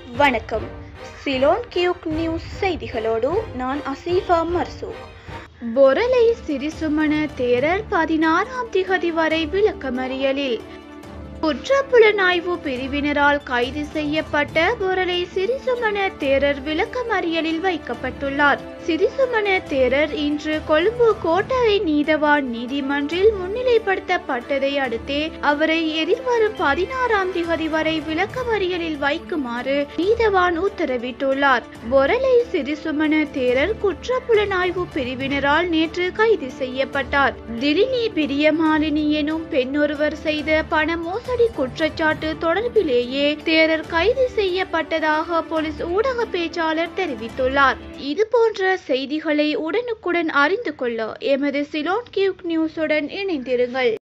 வணக்கம் Ceylon quick news செய்திகளோடு நான் அசீஃபா மர்சூக் பொரலை சிறிசுமண தேரர் பதினாறாம் திகதி வரை விளக்கமறியலில் குற்றப்புலனாய்வு பிரிவினரால் கைது செய்யப்பட்ட பொரலை சிறிசுமண தேரர் விளக்கமறியலில் வைக்கப்பட்டுள்ளார் சிறிசுமண தேரர் இன்று கொழும்பு கோட்டரை நீதவான் நீதிமன்றில் முன்னிலைப்படுத்தப்பட்டதை அடுத்தே அவரை எதிர்வரும் பதினாறாம் திகதி வரை விளக்கமறியலில் வைக்குமாறு நீதவான் உத்தரவிட்டுள்ளார் பொரலை சிறிசுமண தேரர் குற்றப்புலனாய்வு பிரிவினரால் நேற்று கைது செய்யப்பட்டார் திலினி பிரியமாலினி எனும் பெண்ணொருவர் செய்த பண மோசடி குற்றச்சாட்டு தொடர்பிலேயே தேரர் கைது செய்யப்பட்டதாக போலீஸ் ஊடக பேச்சாளர் தெரிவித்துள்ளார் இது போன்ற செய்திகளை உடனுக்குடன் அறிந்து கொள்ள எமது சிலோன் கியூக் நியூஸுடன் இணைந்திருங்கள்